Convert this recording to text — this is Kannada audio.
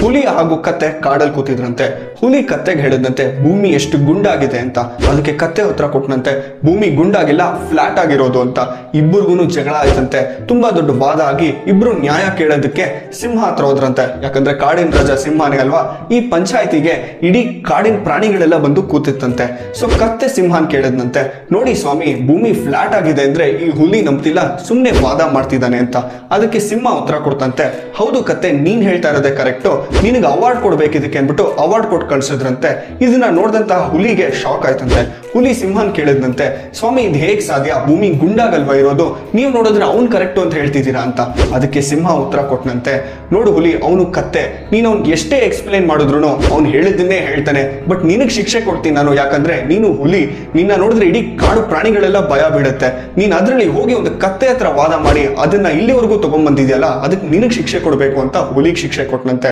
ಹುಲಿ ಹಾಗೂ ಕತ್ತೆ ಕಾಡಲ್ಲಿ ಕೂತಿದ್ರಂತೆ ಹುಲಿ ಕತ್ತೆಗೆ ಹೇಳಿದಂತೆ ಭೂಮಿ ಎಷ್ಟು ಗುಂಡಾಗಿದೆ ಅಂತ ಅದಕ್ಕೆ ಕತ್ತೆ ಹತ್ರ ಕೊಟ್ಟನಂತೆ ಭೂಮಿ ಗುಂಡಾಗಿಲ್ಲ ಫ್ಲಾಟ್ ಆಗಿರೋದು ಅಂತ ಇಬ್ಬರಿಗೂ ಜಗಳ ಆಯ್ತಂತೆ ತುಂಬಾ ದೊಡ್ಡ ವಾದ ಆಗಿ ಇಬ್ರು ನ್ಯಾಯ ಕೇಳೋದಕ್ಕೆ ಸಿಂಹ ಹತ್ರ ಹೋದ್ರಂತೆ ಯಾಕಂದ್ರೆ ಕಾಡಿನ ರಾಜ ಸಿಂಹನೇ ಅಲ್ವಾ ಈ ಪಂಚಾಯತಿಗೆ ಇಡೀ ಕಾಡಿನ ಪ್ರಾಣಿಗಳೆಲ್ಲ ಬಂದು ಕೂತಿತ್ತಂತೆ ಸೊ ಕತ್ತೆ ಸಿಂಹನ್ ಕೇಳಿದ್ನಂತೆ ನೋಡಿ ಸ್ವಾಮಿ ಭೂಮಿ ಫ್ಲಾಟ್ ಆಗಿದೆ ಅಂದ್ರೆ ಈ ಹುಲಿ ನಂಬ್ತಿಲ್ಲ ಸುಮ್ನೆ ವಾದ ಮಾಡ್ತಿದ್ದಾನೆ ಅಂತ ಅದಕ್ಕೆ ಸಿಂಹ ಉತ್ತರ ಕೊಡ್ತಂತೆ ಹೌದು ಕತ್ತೆ ನೀನ್ ಹೇಳ್ತಾ ಇರೋದೇ ಕರೆಕ್ಟು ನಿನಗೆ ಅವಾರ್ಡ್ ಕೊಡ್ಬೇಕು ಇದಕ್ಕೆ ಅಂದ್ಬಿಟ್ಟು ಅವಾರ್ಡ್ ಕೊಟ್ಟು ಕಳ್ಸಿದ್ರಂತೆ ಇದನ್ನ ನೋಡಿದಂತಹ ಹುಲಿಗೆ ಶಾಕ್ ಆಯ್ತಂತೆ ಹುಲಿ ಸಿಂಹನ್ ಕೇಳಿದ್ನಂತೆ ಸ್ವಾಮಿ ಇದು ಹೇಗ್ ಸಾಧ್ಯ ಭೂಮಿ ಗುಂಡಾಗಲ್ವಾ ಇರೋದು ನೀವು ನೋಡಿದ್ರೆ ಅವ್ನ್ ಕರೆಕ್ಟು ಅಂತ ಹೇಳ್ತಿದ್ದೀರಾ ಅಂತ ಅದಕ್ಕೆ ಸಿಂಹ ಉತ್ತರ ಕೊಟ್ನಂತೆ ನೋಡು ಹುಲಿ ಅವನು ಕತ್ತೆ ನೀನು ಅವ್ನ್ ಎಷ್ಟೇ ಎಕ್ಸ್ಪ್ಲೈನ್ ಮಾಡಿದ್ರು ಅವ್ನು ಹೇಳಿದ್ದನ್ನೇ ಹೇಳ್ತಾನೆ ಬಟ್ ನಿನಗ್ ಶಿಕ್ಷೆ ಕೊಡ್ತೀನಿ ನಾನು ಯಾಕಂದ್ರೆ ನೀನು ಹುಲಿ ನಿನ್ನ ನೋಡಿದ್ರೆ ಇಡೀ ಕಾಡು ಪ್ರಾಣಿಗಳೆಲ್ಲ ಭಯ ಬೀಳುತ್ತೆ ನೀನ್ ಅದ್ರಲ್ಲಿ ಹೋಗಿ ಒಂದು ಕತ್ತೆ ಹತ್ರ ವಾದ ಮಾಡಿ ಅದನ್ನ ಇಲ್ಲಿವರೆಗೂ ತಗೊಂಡ್ ಬಂದಿದ್ಯಲ್ಲ ಅದಕ್ಕೆ ನಿನಗ್ ಶಿಕ್ಷೆ ಕೊಡ್ಬೇಕು ಅಂತ ಹುಲಿಗ್ ಶಿಕ್ಷೆ ಕೊಟ್ನಂತೆ